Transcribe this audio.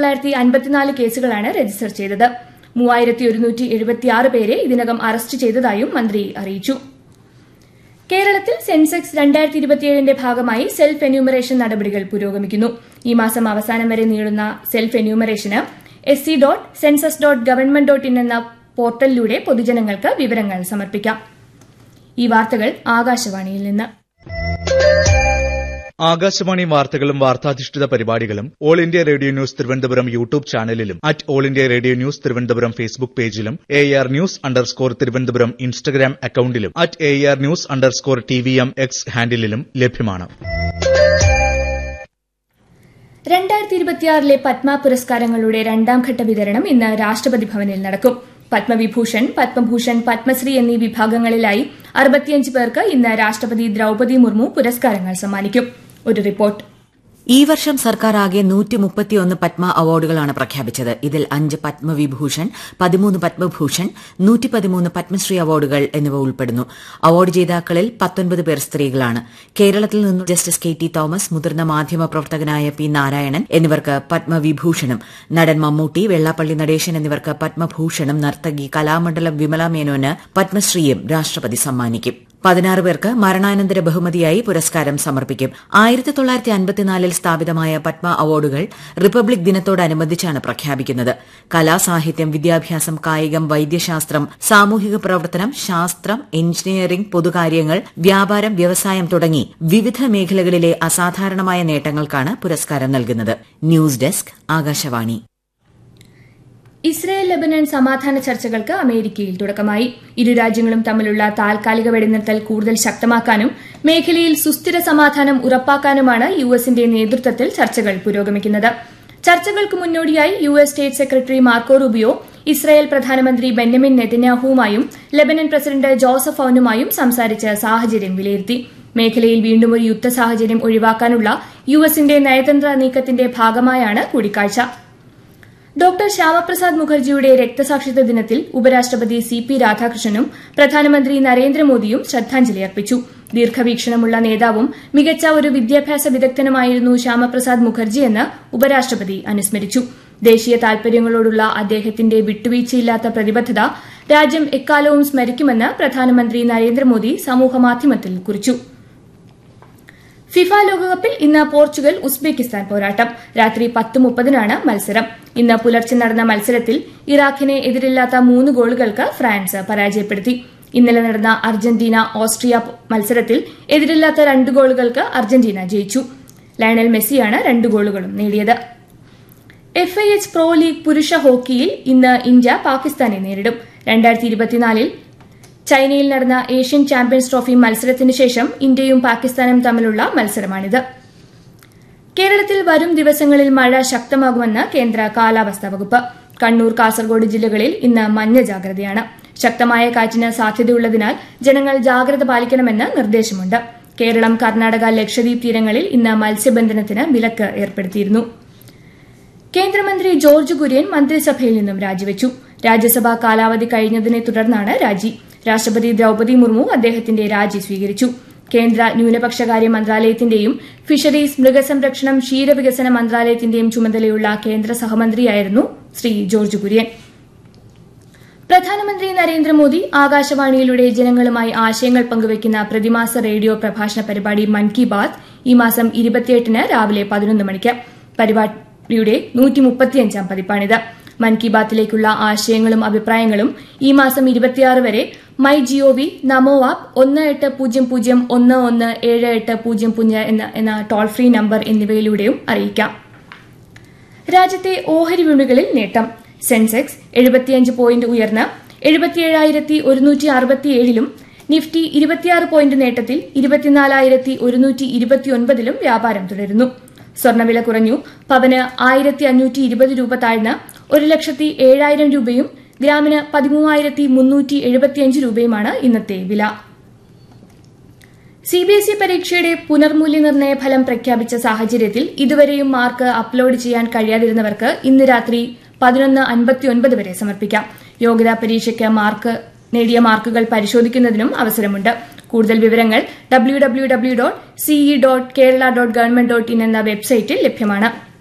തൊള്ളായിരത്തി അൻപത്തിനാല് കേസുകളാണ് രജിസ്റ്റർ ചെയ്തത് മൂവായിരത്തി ഒരുന്നൂറ്റി എഴുപത്തിയാറ് പേരെ ഇതിനകം അറസ്റ്റ് ചെയ്തതായും മന്ത്രി അറിയിച്ചു കേരളത്തിൽ സെൻസെക്സ് രണ്ടായിരത്തി ഇരുപത്തിയേഴിന്റെ ഭാഗമായി സെൽഫ് എന്യൂമറേഷൻ നടപടികൾ പുരോഗമിക്കുന്നു ഈ മാസം അവസാനം വരെ നീളുന്ന സെൽഫ് എന്യൂമറേഷന് S C dot census dot government dot in എന്ന പോർട്ടലിലൂടെ പൊതുജനങ്ങൾക്ക് വിവരങ്ങൾ സമർപ്പിക്കാം ഈ വാർത്തകൾ ആകാശവാണിയിൽ നിന്ന് ആകാശവാണി വാർത്തകളും വാർത്താധിഷ്ഠിത പരിപാടികളും All India Radio news Thiruvananthapuram YouTube ചാനലിലും at All India Radio news Thiruvananthapuram Facebook പേജിലും A R news underscore Thiruvananthapuram Instagram അക്കൌണ്ടിലും at A R news underscore T V M X ഹാൻഡിലും ലഭ്യമാണ് രണ്ടായിരത്തി ഇരുപത്തിയാറിലെ പത്മ പുരസ്കാരങ്ങളുടെ രണ്ടാം ഘട്ട വിതരണം ഇന്ന് രാഷ്ട്രപതി ഭവനിൽ നടക്കും പത്മവിഭൂഷൺ പത്മഭൂഷൺ പത്മശ്രീ എന്നീ വിഭാഗങ്ങളിലായി അറുപത്തിയഞ്ച് പേർക്ക് ഇന്ന് രാഷ്ട്രപതി ദ്രൌപതി മുർമു പുരസ്കാരങ്ങൾ സമ്മാനിക്കും ഒരു റിപ്പോർട്ട് ഈ വർഷം സർക്കാർ ആകെ നൂറ്റി മുപ്പത്തിയൊന്ന് പത്മ അവാർഡുകളാണ് പ്രഖ്യാപിച്ചത് ഇതിൽ അഞ്ച് പത്മവിഭൂഷൺ പതിമൂന്ന് പത്മഭൂഷൺ നൂറ്റി പതിമൂന്ന് പത്മശ്രീ അവാർഡുകൾ എന്നിവ ഉൾപ്പെടുന്നു അവാർഡ് ജേതാക്കളിൽ പത്തൊൻപത് പേർ സ്ത്രീകളാണ് കേരളത്തിൽ നിന്നും ജസ്റ്റിസ് കെ ടി തോമസ് മുതിർന്ന മാധ്യമ പ്രവർത്തകനായ പി നാരായണൻ എന്നിവർക്ക് പത്മവിഭൂഷണും നടൻ മമ്മൂട്ടി വെള്ളാപ്പള്ളി നടേശൻ എന്നിവർക്ക് പത്മഭൂഷണും നർത്തകി കലാമണ്ഡലം വിമല മേനോന് പത്മശ്രീയും രാഷ്ട്രപതി സമ്മാനിക്കും പതിനാറ് പേർക്ക് മരണാനന്തര ബഹുമതിയായി പുരസ്കാരം സമർപ്പിക്കും ആയിരത്തി തൊള്ളായിരത്തി അൻപത്തിനാലിൽ സ്ഥാപിതമായ പത്മ അവാർഡുകൾ റിപ്പബ്ലിക് ദിനത്തോടനുബന്ധിച്ചാണ് പ്രഖ്യാപിക്കുന്നത് കലാ സാഹിത്യം വിദ്യാഭ്യാസം കായികം വൈദ്യശാസ്ത്രം സാമൂഹിക പ്രവർത്തനം ശാസ്ത്രം എഞ്ചിനീയറിംഗ് പൊതുകാര്യങ്ങൾ വ്യാപാരം വ്യവസായം തുടങ്ങി വിവിധ മേഖലകളിലെ അസാധാരണമായ നേട്ടങ്ങൾക്കാണ് പുരസ്കാരം നൽകുന്നത് news desk Akashvani Israel Lebanon സമാധാന ചർച്ചകൾക്ക് അമേരിക്കയിൽ തുടക്കമായി ഇരു രാജ്യങ്ങളും തമ്മിലുള്ള താൽക്കാലിക വെടിനിർത്തൽ കൂടുതൽ ശക്തമാക്കാനും മേഖലയിൽ സുസ്ഥിര സമാധാനം ഉറപ്പാക്കാനുമാണ് യു എസിന്റെ നേതൃത്വത്തിൽ ചർച്ചകൾ പുരോഗമിക്കുന്നത് ചർച്ചകൾക്ക് മുന്നോടിയായി U S state secretary Marco Rubio Israel പ്രധാനമന്ത്രി ബെന്യമിൻ നെതന്യാഹുവുമായും ലബനൻ പ്രസിഡന്റ് ജോസഫ് ഔനുമായും സംസാരിച്ച് സാഹചര്യം വിലയിരുത്തി മേഖലയിൽ വീണ്ടും ഒരു യുദ്ധ സാഹചര്യം ഒഴിവാക്കാനുള്ള യു എസിന്റെ നയതന്ത്ര നീക്കത്തിന്റെ ഭാഗമായാണ് കൂടിക്കാഴ്ച ഡോക്ടർ ശ്യാമപ്രസാദ് മുഖർജിയുടെ രക്തസാക്ഷിത്വ ദിനത്തിൽ ഉപരാഷ്ട്രപതി സി പി രാധാകൃഷ്ണനും പ്രധാനമന്ത്രി നരേന്ദ്രമോദിയും ശ്രദ്ധാഞ്ജലി അർപ്പിച്ചു ദീർഘവീക്ഷണമുള്ള നേതാവും മികച്ച ഒരു വിദ്യാഭ്യാസ വിദഗ്ധനുമായിരുന്നു ശ്യാമപ്രസാദ് മുഖർജിയെന്ന് ഉപരാഷ്ട്രപതി അനുസ്മരിച്ചു ദേശീയ താൽപര്യങ്ങളോടുള്ള അദ്ദേഹത്തിന്റെ വിട്ടുവീഴ്ചയില്ലാത്ത പ്രതിബദ്ധത രാജ്യം എക്കാലവും സ്മരിക്കുമെന്ന് പ്രധാനമന്ത്രി നരേന്ദ്രമോദി സമൂഹമാധ്യമത്തിൽ കുറിച്ചു ഫിഫ ലോകകപ്പിൽ ഇന്ന് പോർച്ചുഗൽ ഉസ്ബെക്കിസ്ഥാൻ പോരാട്ടം രാത്രി പത്ത് മുപ്പതിനാണ് മത്സരം ഇന്ന് പുലർച്ചെ നടന്ന മത്സരത്തിൽ ഇറാഖിനെ എതിരില്ലാത്ത മൂന്ന് ഗോളുകൾക്ക് ഫ്രാൻസ് പരാജയപ്പെടുത്തി ഇന്നലെ നടന്ന അർജന്റീന ഓസ്ട്രിയ മത്സരത്തിൽ എതിരില്ലാത്ത രണ്ട് ഗോളുകൾക്ക് അർജന്റീന ജയിച്ചു ലയണൽ മെസ്സിയാണ് രണ്ട് ഗോളുകളും നേടിയത് F I H pro league പുരുഷ ഹോക്കിയിൽ ഇന്ന് ഇന്ത്യ പാകിസ്ഥാനെ നേരിടും രണ്ടായിരത്തി ഇരുപത്തിനാലിൽ ചൈനയിൽ നടന്ന ഏഷ്യൻ ചാമ്പ്യൻസ് ട്രോഫി മത്സരത്തിന് ശേഷം ഇന്ത്യയും പാകിസ്ഥാനും തമ്മിലുള്ള മത്സരമാണിത് കേരളത്തിൽ വരും ദിവസങ്ങളിൽ മഴ ശക്തമാകുമെന്ന് കേന്ദ്ര കാലാവസ്ഥാ വകുപ്പ് കണ്ണൂർ കാസർഗോഡ് ജില്ലകളിൽ ഇന്ന് മഞ്ഞ ജാഗ്രതയാണ് ശക്തമായ കാറ്റിന് സാധ്യതയുള്ളതിനാൽ ജനങ്ങൾ ജാഗ്രത പാലിക്കണമെന്ന് നിർദ്ദേശമുണ്ട് കേരളം കർണാടക ലക്ഷദ്വീപ് തീരങ്ങളിൽ ഇന്ന് മത്സ്യബന്ധനത്തിന് വിലക്ക് ഏർപ്പെടുത്തിയിരുന്നു കേന്ദ്രമന്ത്രി ജോർജ് കുര്യൻ മന്ത്രിസഭയിൽ നിന്നും രാജിവെച്ചു രാജ്യസഭാ കാലാവധി കഴിഞ്ഞതിനെ തുടർന്നാണ് രാജി രാഷ്ട്രപതി ദ്രൌപതി മുർമു അദ്ദേഹത്തിന്റെ രാജി സ്വീകരിച്ചു കേന്ദ്ര ന്യൂനപക്ഷകാര്യ മന്ത്രാലയത്തിന്റെയും ഫിഷറീസ് മൃഗസംരക്ഷണം ക്ഷീരവികസന മന്ത്രാലയത്തിന്റെയും ചുമതലയുള്ള കേന്ദ്ര സഹമന്ത്രിയായിരുന്നു ശ്രീ ജോർജ് കുര്യൻ പ്രധാനമന്ത്രി നരേന്ദ്രമോദി ആകാശവാണിയിലൂടെ ജനങ്ങളുമായി ആശയങ്ങൾ പങ്കുവയ്ക്കുന്ന പ്രതിമാസ റേഡിയോ പ്രഭാഷണ പരിപാടി മൻ കി ബാത് ഈ മാസം ഇരുപത്തിയെട്ടിന് രാവിലെ പതിനൊന്ന് മണിക്ക് പരിപാടിയുടെ നൂറ്റിമുപ്പത്തിയഞ്ചാം പതിപ്പാണിത് മൻ കി ബാത്തിലേക്കുള്ള ആശയങ്ങളും അഭിപ്രായങ്ങളും ഈ മാസം ഇരുപത്തിയാറ് വരെ മൈ ജിഒവി നമോ ആപ്പ് ഒന്ന് എട്ട് പൂജ്യം പൂജ്യം ഒന്ന് ഒന്ന് ഏഴ് എട്ട് പൂജ്യം പൂജ്യം എന്ന എന്ന ടോൾ ഫ്രീ നമ്പർ എന്നിവയിലൂടെയും അറിയിക്കാം രാജ്യത്തെ ഓഹരി വിപണികളിൽ നേട്ടം സെൻസെക്സ് എഴുപത്തിയഞ്ച് പോയിന്റ് ഉയർന്ന് എഴുപത്തിയേഴായിരത്തി ഒരുന്നൂറ്റി അറുപത്തിയേഴിലും നിഫ്റ്റി ഇരുപത്തിയാറ് പോയിന്റ് നേട്ടത്തിൽ ഇരുപത്തിനാലായിരത്തി ഒരുന്നൂറ്റി ഇരുപത്തിയൊൻപതിലും വ്യാപാരം തുടരുന്നു സ്വർണ്ണവില കുറഞ്ഞു പവന് ആയിരത്തി അഞ്ഞൂറ്റി ഇരുപത് രൂപ താഴ്ന്ന് ഒരു ലക്ഷത്തി ഏഴായിരം രൂപയും ഗ്രാമിന് പതിമൂവായിരത്തി മുന്നൂറ്റി എഴുപത്തിയഞ്ച് രൂപയുമാണ് ഇന്നത്തെ വില സിബിഎസ്ഇ പരീക്ഷയുടെ പുനർമൂല്യനിർണ്ണയ ഫലം പ്രഖ്യാപിച്ച സാഹചര്യത്തിൽ ഇതുവരെയും മാർക്ക് അപ്ലോഡ് ചെയ്യാൻ കഴിയാതിരുന്നവർക്ക് ഇന്ന് രാത്രി പതിനൊന്ന് അൻപത്തിയൊൻപത് വരെ സമർപ്പിക്കാം യോഗ്യതാ പരീക്ഷയ്ക്ക് മാർക്ക് നേടിയ മാർക്കുകൾ പരിശോധിക്കുന്നതിനും അവസരമുണ്ട് കൂടുതൽ വിവരങ്ങൾ W W W dot CE dot Kerala dot government dot in എന്ന വെബ്സൈറ്റിൽ ലഭ്യമാണ്